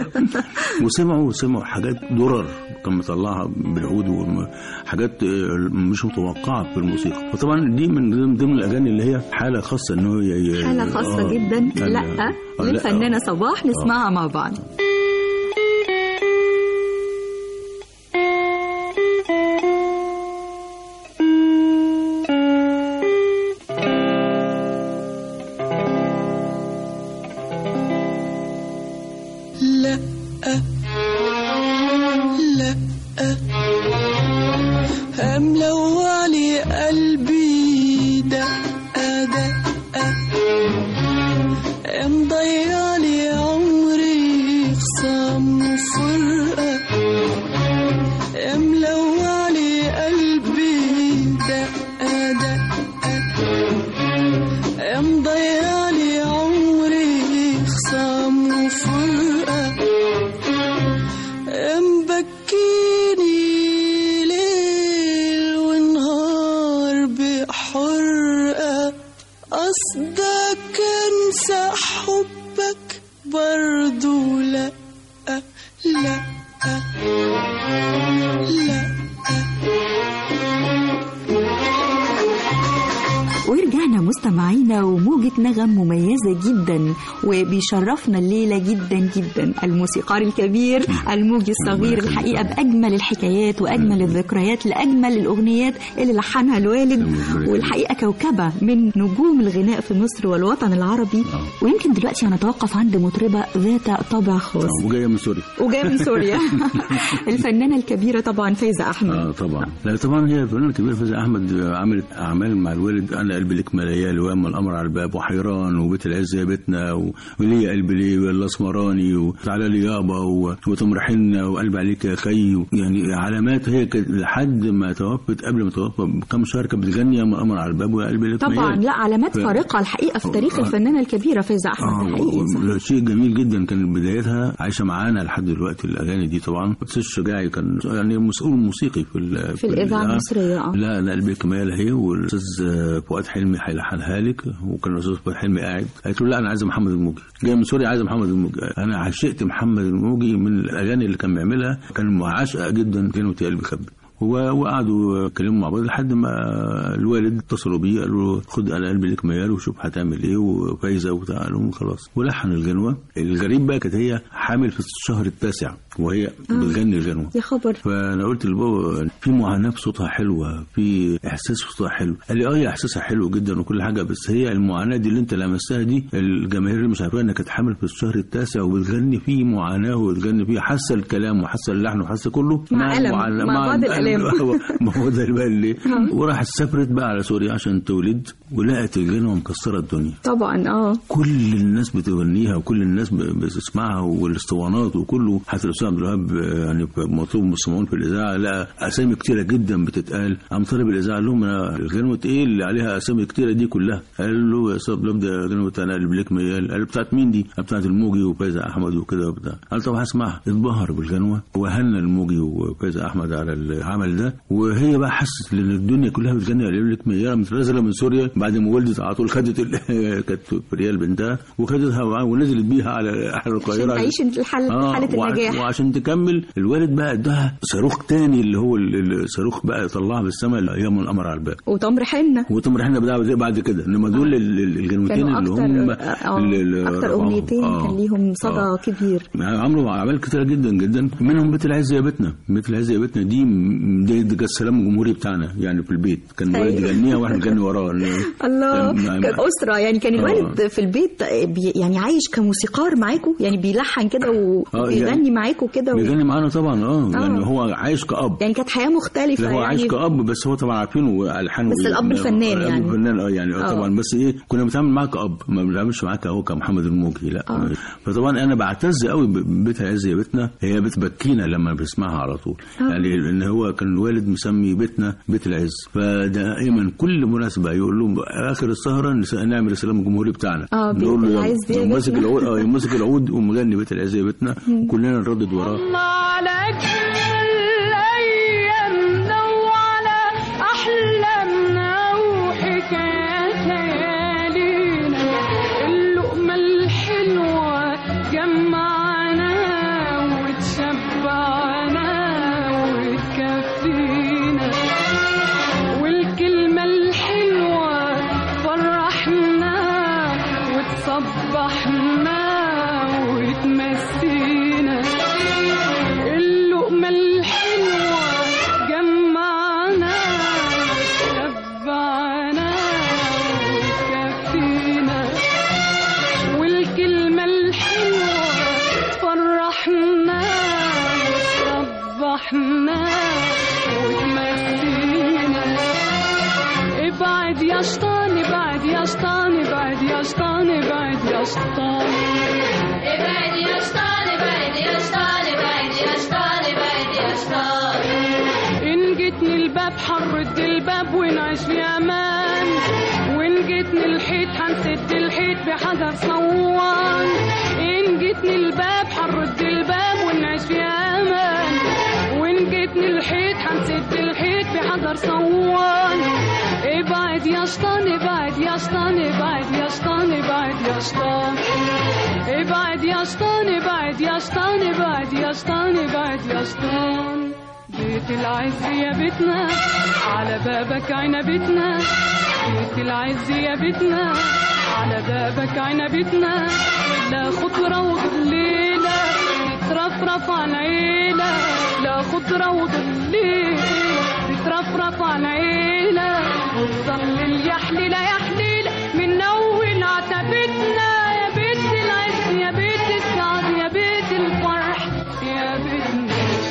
وسمعوا سمعوا حاجات درر كان مطلعها بالعود وحاجات مش متوقعه في الموسيقى فطبعا دي من ضمن الاغاني اللي هي حاله خاصه ان هو ي- حالة خاصة آه. جدا آه، لا آه، لا. للفنانة صباح نسمعها مع بعض لا لا أملى وعلي قلبي دقة دقة تبكيني ليل ونهار بحرقة قصدك انسى حبك برضو لا لا لا ورجعنا مستمعينا وموجة نغم مميزة جدا وبيشرفنا الليلة جدا جدا الموسيقار الكبير الموجي الصغير الحقيقة بأجمل الحكايات وأجمل الذكريات لأجمل الأغنيات اللي لحنها الوالد والحقيقة كوكبة من نجوم الغناء في مصر والوطن العربي ويمكن دلوقتي هنتوقف عند مطربة ذات طابع خاص وجايه من سوريا وجاية من سوريا الفنانة الكبيرة طبعا فايزة أحمد اه طبعا لا طبعا هي الفنانه الكبيره فايزه احمد عملت اعمال مع الوالد انا قلبي لك مليال واما الامر على الباب وحيران وبيت العز يا بيتنا و- وليا قلبي ليه والاسمراني وتعالى لي يابا و- وتمرحنا وقلبي عليك يا خي و- يعني علامات هي كانت لحد ما توفت قبل ما توفى بكم شهر كانت بتغني يا اما الامر على الباب ويا قلبي لك طبعا ميال. لا علامات ف- فارقة الحقيقة في تاريخ آه. الفنانة الكبيرة فايزة أحمد الحقيقي صح. لا، شيء جميل جدا كان بدايتها عايشه معانا لحد دلوقتي الاغاني دي طبعا استاذ الشجاعي كان يعني مسؤول موسيقي في ال- في الإذاعة الإذاعة. المصرية اه لا لا قلبي كمال هي والاستاذ فؤاد حلمي هيلحنها لك وكان الاستاذ فؤاد حلمي قاعد قالت له لا انا عايزه محمد الموجي جاي من سوريا عايزه محمد الموجي انا عشقت محمد الموجي من الاغاني اللي كان بيعملها كان عاشقه جدا كلمه يا قلبي خبي و- وقعدوا يتكلموا مع بعض لحد ما الوالد اتصلوا بيه قالوا له خد على قلبي لك ميال وشوف هتعمل ايه وفايزه وبتاع قال لهم خلاص ولحن الغنوه الغريب بقى كانت هي حامل في الشهر التاسع وهي بتغني الغنوه يا خبر فانا قلت لبابا في معاناه في صوتها حلوه في احساس في صوتها حلو قال لي اه هي احساسها حلو جدا وكل حاجه بس هي المعاناه دي اللي انت لمستها دي الجماهير اللي مش عارفاها انها كانت حامل في الشهر التاسع وبتغني فيه معاناه وبتغني فيه حاسه الكلام وحاسه اللحن وحاسه كله مع ألم، المعاناة- مع بعض الآلام. هو- ما هو ده بقى اللي وراحت سافرت بقى على سوريا عشان تولد ولقت الغنوه مكسره الدنيا طبعا اه كل الناس بتغنيها وكل الناس ب- بتسمعها والاسطوانات وكله حتى الاستاذ عبد الوهاب آه، يعني في مطلوب مسمعون في الاذاعه لقى اسامي كتيره جدا بتتقال قام طالب الاذاعه قال لهم انا الغنوه ايه اللي عليها اسامي كتيره دي كلها قال له يا استاذ عبد الوهاب ده غنوه انا قلب لك ميال قال بتاعت مين دي؟ قال بتاعت الموجي وفايزه احمد وكده وبتاع قال طب هسمعها اتبهر بالغنوه وهنى الموجي وفايزه احمد على العمل ده وهي بقى حست ان الدنيا كلها بتغني قلب لك ميال متنازله من سوريا بعد ما ولدت على طول خدت ال- كانت في ريال بنتها وخدتها معاها ونزلت بيها على على القاهره عشان تعيش الحالة آه، حالة وع- النجاح وعشان تكمل الوالد بقى اداها صاروخ تاني اللي هو ال- الصاروخ بقى طلعها بالسما ايام القمر على الباب وتمر حنة وتمرحنا بدأ بعد كده انما دول ال- ال- الجنوتين كانوا اللي أكتر هم آه، ال- ال- أكتر آه، أغنيتين آه، كان ليهم صدى آه. كبير عملوا اعمال كتيره جدا جدا منهم بيت العز يا بيتنا بيت العز يا بيتنا دي م- دي, دي كانت السلام الجمهوري بتاعنا يعني في البيت كان الوالد أيوة. يغنيها واحنا نغني وراه الله كان- كان أسرة يعني كان آه. الوالد في البيت بي يعني عايش كموسيقار معاكم يعني بيلحن كده آه، وبيغني يعني معاكم كده و... بيغني معانا طبعا اه آه. يعني هو عايش كأب يعني كانت حياة مختلفة لا هو عايش يعني كأب بس هو طبعا عارفينه ألحانه بس الأب الفنان الأب يعني. الفنان اه يعني آه. آه. طبعا بس ايه كنا بنتعامل معاه كأب ما بنتعاملش معاه كهو كمحمد الموجي لا آه. فطبعا انا بعتز قوي ببيت العز يا بيتنا هي بتبكينا لما بنسمعها على طول آه. يعني ان هو كان الوالد مسمي بيتنا بيت العز فدائما كل مناسبه يقول لهم اخر السهره نس- نعمل السلام الجمهوري بتاعنا آه، بيت نقول له يلا. العز يا يقوم ماسك بيتنا. العود اه يقوم ماسك العود ومغني بيت العز يا بيتنا كلنا نردد وراه على كل أيامنا وعلى أحلامنا وحكايات ليالينا اللقمة الحلوة جمعنا وتشبعنا وتكفينا والكلمة الحلوة فرحنا وتصبحنا وتمسينا اللقمة الحلوة جمعنا شبعنا وكفينا والكلمة الحلوة تفرحنا وتصبحنا وتمسينا ابعد يا شطان ابعد يا شطان ابعد يا شطان ابعد يا شطان ابعد يا شطان ابعد يا شطان ابعد يا شطان ابعد يا شطان إن جيتني الباب حنرد الباب ونعيش في أمان وإن جيتني الحيط هنسد الحيط بحجر صوان إن جيتني الباب حنرد الباب ونعيش في أمان الحيط هنسد الحيط بحجر صوان ابعد يا شطان ابعد يا شطان ابعد يا شطان ابعد يا شطان ابعد يا شطان ابعد يا شطان ابعد يا شطان ابعد يا شطان بيت العز يا بيتنا على بابك عنبتنا بيت العز يا بيتنا على بابك عنبتنا لا خضرة وظليلة تترفرف عن عيلة لا خضرة وظليلة تترفرف عن عيلة وتظل يا حليلة يا حليلة من أول عتبتنا يا بيت العز يا بيت السعد يا بيت الفرح يا بيتنا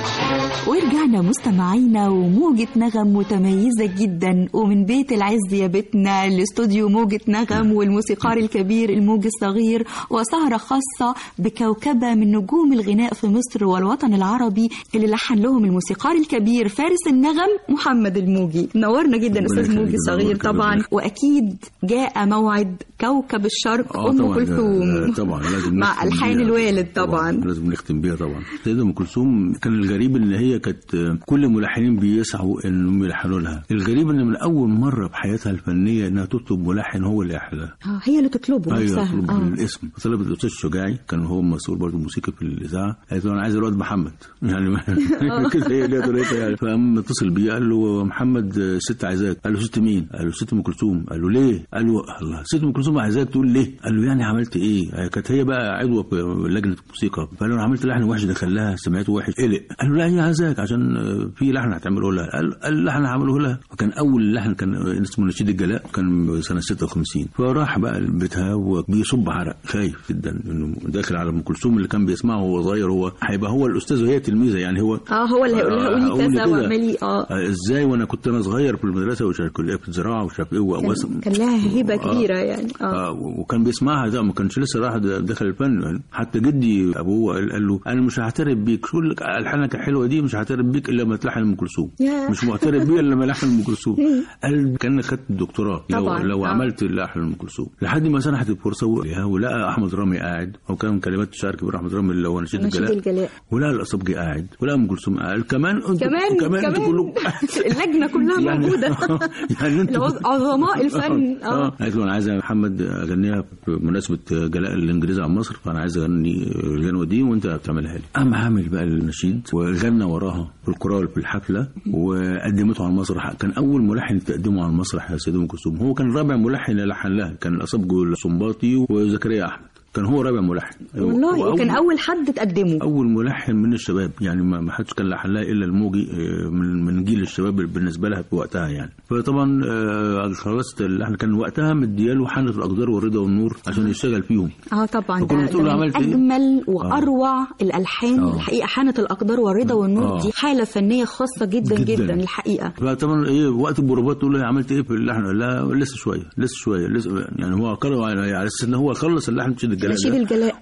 ورجعنا مستمعينا وموجة نغم متميزة جدا ومن بيت العز يا بيتنا لاستوديو موجة نغم والموسيقار الكبير الموج الصغير وسهرة خاصة بكوكبة من نجوم الغناء في مصر والوطن العربي اللي لحن لهم الموسيقار الكبير فارس النغم محمد الموجي نورنا جدا ربنا أستاذ يخليك، موجي الصغير نورك يا طبعا رب. وأكيد جاء موعد كوكب الشرق آه أم طبعاً، كلثوم آه طبعا لازم مع نختم ألحان بيها. الوالد طبعا لازم نختم بيها طبعا سيدة ام كلثوم كان الغريب ان هي كانت آه، كل الملحنين بيسعوا انهم يلحنوا لها الغريب ان من اول مره بحياتها الفنيه انها تطلب ملحن هو اللي يحلها آه، هي اللي تطلبه ايوه نفسها طلب آه. الاسم طلبت الاستاذ الشجاعي كان هو مسؤول برضه موسيقى في الاذاعه قالت له انا عايز الواد محمد يعني ما- كده هي اللي طلعتها يعني فقام اتصل بيه قال له محمد آه، ست عايزاك قال له ست مين؟ قال له ست ام كلثوم قال له ليه؟ قال له الله ست ام كلثوم عايزاك تقول ليه؟ قال له يعني عملت ايه؟ آه، كانت هي بقى عضوه في لجنه الموسيقى فقال له انا عملت لحن وحش دخلها سمعته وحش قلق قال له لا هي عايزاك عشان آه، في لحن هتعمله لها قال قال اللحن هعمله لها وكان اول لحن كان اسمه نشيد الجلاء كان سنه 56 فراح بقى بيتها وبيصب عرق خايف جدا انه داخل على ام كلثوم اللي كان بيسمعه وهو صغير هو هيبقى هو الاستاذ وهي تلميذه يعني هو اه هو اللي هيقول لها قولي هقول كذا كده. واعملي اه آه، ازاي وانا كنت انا صغير في المدرسه ومش عارف كليه في الزراعه ومش عارف ايه وأواسم. كان, كان لها هبه آه. كبيره يعني اه آه وكان بيسمعها ده ما كانش لسه راح دخل الفن يعني. حتى جدي ابوه قال, قال له انا مش هعترف بيك شو لك الحانك الحلوه دي مش هعترف بيك الا لما تلحن ام كلثوم ياه. مش معترف بيها الا لما لحن ام كلثوم قال كان خدت الدكتوراه لو, طبعاً. لو آه. عملت لحن ام كلثوم لحد ما سنحت الفرصه و- ولقى احمد رامي قاعد هو كان كلمات الشاعر الكبير احمد رامي اللي هو نشيد نشيد الجلاء الجلاء ولقى الاصابجي قاعد ولقى ام كلثوم قاعد كمان أنتوا- كمان كمان كمان انتوا كلكم اللجنه كلها يعني- موجوده يعني انتوا العظ- عظماء الفن اه اه قالت له انا عايز يا محمد اغنيها بمناسبه جلاء الانجليز عن مصر فانا عايز اغني الغنوه دي وانت بتعملها لي قام عامل بقى النشيد وغنى وراها في الكورال في الحفله وقدمته على المسرح كان اول ملحن تقدمه على المسرح يا سيدي ام كلثوم هو كان رابع ملحن لحن لها كان الاصابجي السنباطي وزكريا احمد كان هو رابع ملحن والله وأول- وكان اول حد تقدمه اول ملحن من الشباب يعني ما ما حدش كان لحن لها الا الموجي آه، من من جيل الشباب بالنسبه لها في وقتها يعني فطبعا آه، خلصت اللحن كان وقتها مدياله حنة الاقدار والرضا والنور عشان يشتغل فيهم اه طبعا فكنا ده, بتقول ده له من عملت إيه؟ اجمل واروع الالحان آه. الحقيقه حانه الاقدار والرضا والنور آه. دي حاله فنيه خاصه جدا جدا, جداً. جداً الحقيقه فطبعا ايه وقت البروفات تقول له عملت ايه في اللحن لا لسه شويه لسه شويه لسه يعني هو قرر على اساس ان هو خلص اللحن نشيد الجلاء نشيد ده. الجلاء.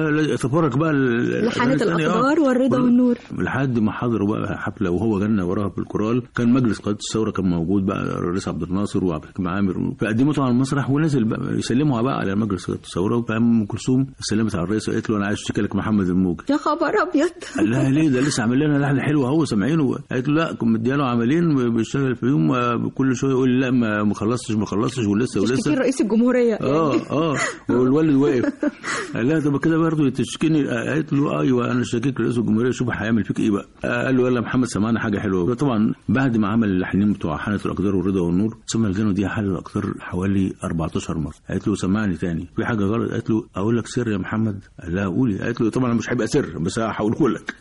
وتفرج بقى ال- لحانة الثانية، آه. الأقدار والرضا وال- والنور. لحد ما حضروا بقى حفله وهو غنى وراها في الكورال كان مجلس قاده الثوره كان موجود بقى الرئيس عبد الناصر وعبد الحكيم عامر فقدمته على المسرح ونزل بقى يسلمها بقى على مجلس قاده الثوره فقام ام كلثوم سلمت على الرئيس وقالت له انا عايز اشتكي لك محمد الموجي يا خبر ابيض قال لها ليه ده لسه عامل لنا لحن حلو اهو سامعينه قالت له لا كنت مدياله عملين بيشتغل فيهم كل شويه يقول لي لا ما ما خلصتش ما خلصتش ولسه تشتكي ولسه رئيس الجمهوريه اه اه والوالد واقف قال لها طب كده برضه تشكيني قالت له ايوه انا اشتكيك رئيس الجمهوريه شوف هيعمل فيك ايه بقى آه، قال له يلا محمد سمعنا حاجه حلوه طبعا بعد ما عمل اللحنين بتوع حاله الاقدار والرضا والنور سمع الغنوه دي حاله الاقدار حوالي 14 مره قالت له سمعني تاني في حاجه غلط قالت له اقول لك سر يا محمد قال لها قولي قالت له طبعا مش هيبقى سر بس هقوله لك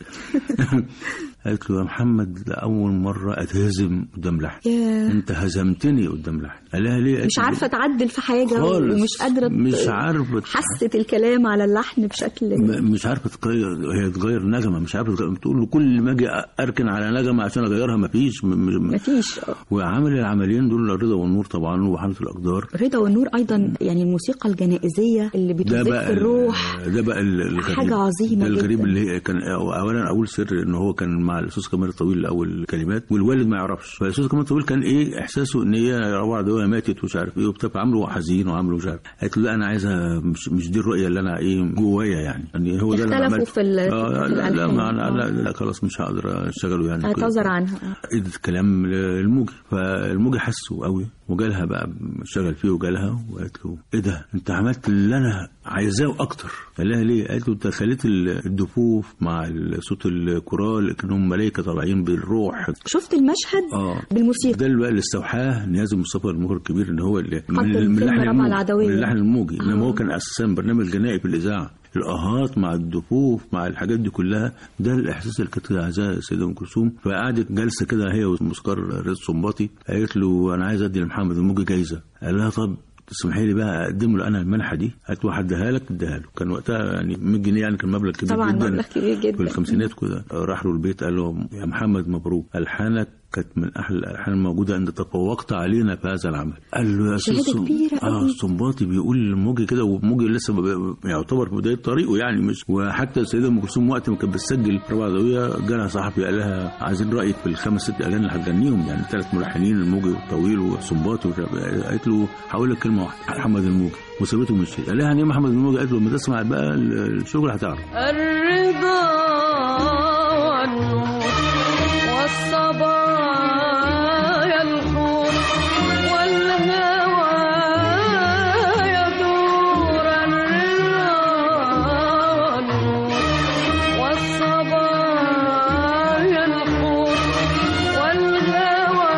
قالت له يا محمد لأول مرة أتهزم قدام لحن ياه. أنت هزمتني قدام لحن قال لها ليه؟ قالت مش له عارفه تعدل في حاجه خالص. ومش قادره ت- مش عارفة حست الكلام على اللحن بشكل م- مش عارفه تغير هي تغير نغمه مش عارفه تغير. بتقول له كل ما اجي اركن على نغمه عشان اغيرها مفيش م- م- مفيش وعمل العملين دول الرضا والنور طبعا وحاله الاقدار الرضا والنور ايضا يعني الموسيقى الجنائزيه اللي ده بتزف بقى ال- الروح ده بقى ال- الغريب حاجة عظيمة ده الغريب جداً. اللي هي كان اولا اقول سر ان هو كان مع الاستاذ كمال الطويل اول كلمات والوالد ما يعرفش فالاستاذ كمال الطويل كان ايه احساسه ان هي روعه عدويه ماتت ومش عارف ايه وبتاع عامله حزين وعامله مش عارف قالت له لا انا عايزها مش, مش دي الرؤيه اللي انا ايه جوايا يعني يعني هو ده اللي أنا اختلفوا عملته. في ال- آه في لا لا, الألحان. ما أنا لا, لا, لا خلاص مش هقدر اشتغله يعني اعتذر عنها ادت كلام للموجي فالموجي حسه قوي وجالها بقى شغل فيه وجالها وقالت له ايه ده انت عملت اللي انا عايزاه اكتر قال لها ليه قالت له انت خليت الدفوف مع صوت الكورال كانهم ملائكه طالعين بالروح شفت المشهد اه بالموسيقى ده اللي بقى اللي استوحاه نيازي مصطفى المخرج الكبير ان هو اللي حط الفيلم ربع الموجي العدوية. من اللحن الموجي انما آه. هو كان اساسا برنامج غنائي في الاذاعه الاهات مع الدفوف مع الحاجات دي كلها ده الاحساس اللي كانت عايزاه السيده ام كلثوم فقعدت جلسه كده هي والموسيقار رزق صنباطي قالت له انا عايز ادي لمحمد الموجي جايزه قال لها طب تسمحي لي بقى اقدم له انا المنحه دي قالت له هديها لك اديها له كان وقتها يعني 100 جنيه يعني كان مبلغ كبير طبعا جدا مبلغ كبير جدا في الخمسينات كده راح له البيت قال له يا محمد مبروك الحانك كانت من احلى الالحان الموجوده انت تفوقت علينا في هذا العمل قال له يا شهادة أستاذ كبيرة اه أوي. الصنباطي بيقول لموجي كده وموجي لسه ب- يعتبر في بدايه طريقه يعني مش وحتى السيده ام كلثوم وقت ما كانت بتسجل ربع ضوئيه جالها صحفي قال لها عايزين رايك في الخمس ست اغاني اللي هتغنيهم يعني ثلاث ملحنين الموجي والطويل والصنباطي ومش عارف إيه. قالت له هقول لك كلمه واحده محمد الموجي وسابته ومشيت قال لها يعني إيه محمد الموجي قالت له لما تسمع بقى الشغل هتعرف الرضا والنور والصبايا الحور والهوى يدور الرضا والنور والصبايا الحور والهوى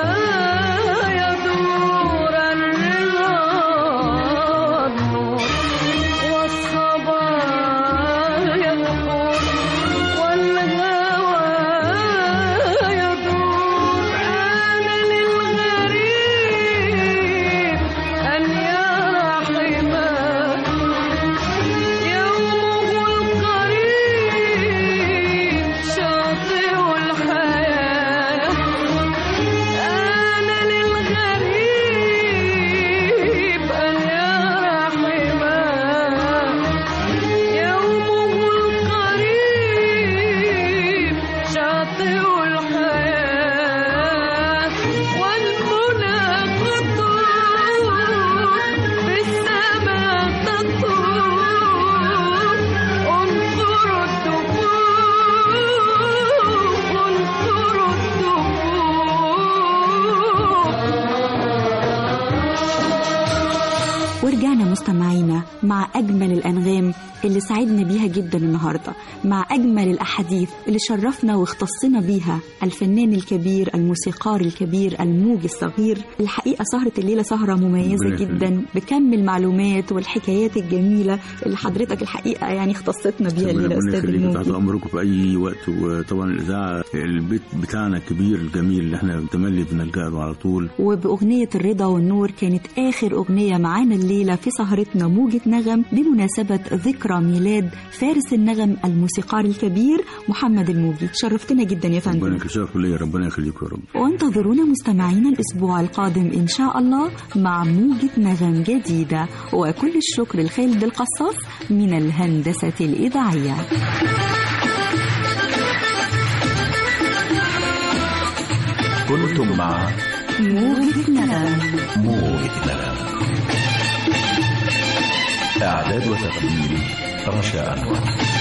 يدور الرضا والنور والصبايا الحور والهوى يدور أنا للغريب أن يرى حماه يومه القريب شاطئ الحياة أنا للغريب أن يرى حماه يومه القريب شاطئ الحياة والمنى خطوط بالسماء تطوف انظروا الدفوف انظروا الدفوف ورجعنا مستمعينا مع أجمل الأنغام اللي سعدنا بيها جدا النهاردة مع أجمل الأحاديث اللي شرفنا واختصنا بيها الفنان الكبير الموسيقار الكبير الموجي الصغير الحقيقة سهرة الليلة سهرة مميزة ربنا يخليك. جدا بكم المعلومات والحكايات الجميلة اللي حضرتك الحقيقة يعني اختصتنا بيها الليلة ربنا أستاذ يخليك تحت الموجي امركم في اي وقت وطبعا الاذاعه البيت بتاعنا كبير الجميل اللي احنا تملي بنلجأ له على طول وبأغنية الرضا والنور كانت آخر أغنية معانا الليلة في سهرتنا موجة نغم بمناسبة ذكرى ميلاد فارس النغم الموسيقار الكبير محمد الموجي شرفتنا جدا يا ربنا فندم يكشف ليا ربنا يخليكم يا رب وانتظرونا مستمعينا الأسبوع القادم إن شاء الله مع موجة نغم جديدة وكل الشكر لخالد القصاص من الهندسة الإذاعية كنتم مع موجة نغم موجة نغم إعداد وتقديم رشا أنور